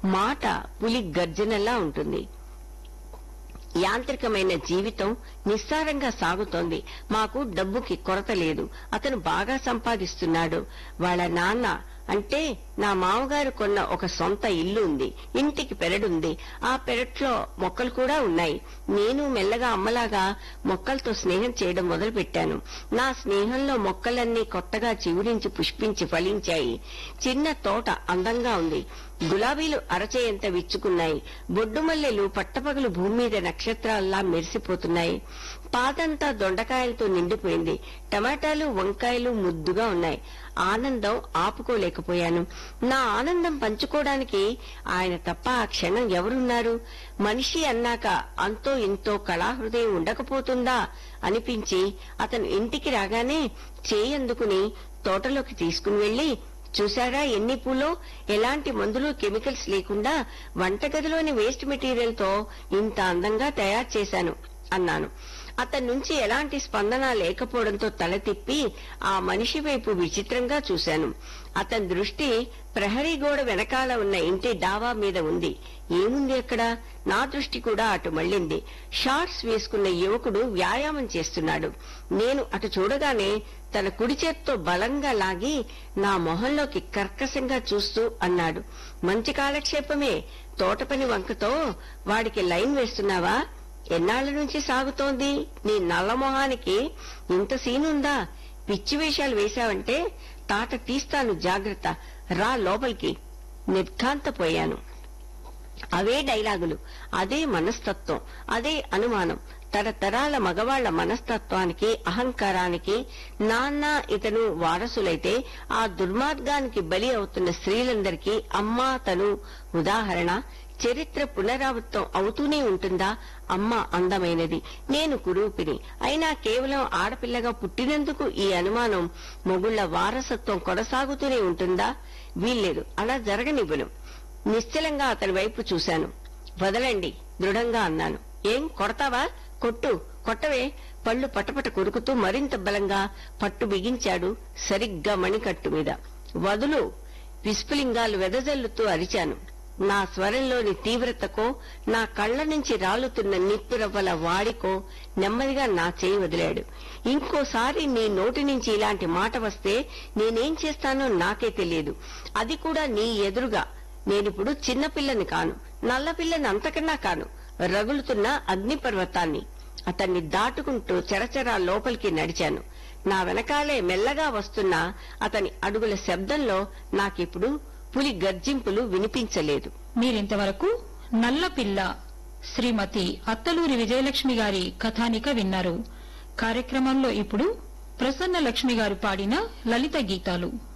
మాట పులి గర్జనలా ఉంటుంది యాంత్రికమైన జీవితం నిస్సారంగా సాగుతోంది మాకు డబ్బుకి కొరత లేదు అతను బాగా సంపాదిస్తున్నాడు వాళ్ళ నాన్న అంటే నా మామగారు కొన్న ఒక సొంత ఇల్లు ఉంది ఇంటికి పెరడుంది ఆ పెరట్లో మొక్కలు కూడా ఉన్నాయి నేను మెల్లగా అమ్మలాగా మొక్కలతో స్నేహం చేయడం మొదలుపెట్టాను నా స్నేహంలో మొక్కలన్నీ కొత్తగా చిగురించి పుష్పించి ఫలించాయి చిన్న తోట అందంగా ఉంది గులాబీలు అరచేయంత విచ్చుకున్నాయి బొడ్డుమల్లెలు పట్టపగలు భూమి మీద నక్షత్రాల్లా మెరిసిపోతున్నాయి పాదంతా దొండకాయలతో నిండిపోయింది టమాటాలు వంకాయలు ముద్దుగా ఉన్నాయి ఆనందం ఆపుకోలేకపోయాను నా ఆనందం పంచుకోవడానికి ఆయన తప్ప ఆ క్షణం ఎవరున్నారు మనిషి అన్నాక అంతో ఇంతో కళాహృదయం ఉండకపోతుందా అనిపించి అతను ఇంటికి రాగానే చేయందుకుని తోటలోకి తీసుకుని వెళ్లి చూశారా ఎన్ని పూలో ఎలాంటి మందులు కెమికల్స్ లేకుండా వంటగదిలోని వేస్ట్ మెటీరియల్ తో ఇంత అందంగా తయారు చేశాను అన్నాను అతని నుంచి ఎలాంటి స్పందన లేకపోవడంతో తల తిప్పి ఆ మనిషి వైపు విచిత్రంగా చూశాను అతని దృష్టి ప్రహరీ గోడ వెనకాల ఉన్న ఇంటి డావా మీద ఉంది ఏముంది అక్కడ నా దృష్టి కూడా అటు మళ్ళింది షార్ట్స్ వేసుకున్న యువకుడు వ్యాయామం చేస్తున్నాడు నేను అటు చూడగానే తన కుడి చేత్తో బలంగా లాగి నా మొహంలోకి కర్కశంగా చూస్తూ అన్నాడు మంచి కాలక్షేపమే తోటపని వంకతో వాడికి లైన్ వేస్తున్నావా ఎన్నాళ్ల నుంచి సాగుతోంది నీ నల్ల మొహానికి ఇంత సీనుందా పిచ్చి వేషాలు వేశావంటే తాట తీస్తాను జాగ్రత్త రా లోపలికి నిర్ఘాంతపోయాను అవే డైలాగులు అదే మనస్తత్వం అదే అనుమానం తరతరాల మగవాళ్ల మనస్తత్వానికి అహంకారానికి నాన్న ఇతను వారసులైతే ఆ దుర్మార్గానికి బలి అవుతున్న స్త్రీలందరికీ అమ్మా తను ఉదాహరణ చరిత్ర పునరావృతం అవుతూనే ఉంటుందా అమ్మ అందమైనది నేను కురూపిని అయినా కేవలం ఆడపిల్లగా పుట్టినందుకు ఈ అనుమానం మొగుళ్ల వారసత్వం కొనసాగుతూనే ఉంటుందా వీల్లేదు అలా జరగనివ్వను నిశ్చలంగా అతని వైపు చూశాను వదలండి దృఢంగా అన్నాను ఏం కొడతావా కొట్టు కొట్టవే పళ్ళు పటపట కొరుకుతూ మరింత బలంగా పట్టు బిగించాడు సరిగ్గా మణికట్టు మీద వదులు విస్ఫులింగాలు వెదజల్లుతూ అరిచాను నా స్వరంలోని తీవ్రతకో నా కళ్ల నుంచి రాలుతున్న నిప్పురవ్వల వాడికో నెమ్మదిగా నా చేయి వదిలాడు ఇంకోసారి నీ నోటి నుంచి ఇలాంటి మాట వస్తే నేనేం చేస్తానో నాకే తెలియదు అది కూడా నీ ఎదురుగా నేనిప్పుడు చిన్నపిల్లని కాను నల్లపిల్లని అంతకన్నా కాను రగులుతున్న అగ్నిపర్వతాన్ని అతన్ని దాటుకుంటూ చెరచెరా లోపలికి నడిచాను నా వెనకాలే మెల్లగా వస్తున్న అతని అడుగుల శబ్దంలో నాకిప్పుడు పులి గర్జింపులు వినిపించలేదు మీరింతవరకు నల్లపిల్ల శ్రీమతి అత్తలూరి విజయలక్ష్మి గారి కథానిక విన్నారు కార్యక్రమంలో ఇప్పుడు ప్రసన్న లక్ష్మి గారు పాడిన లలిత గీతాలు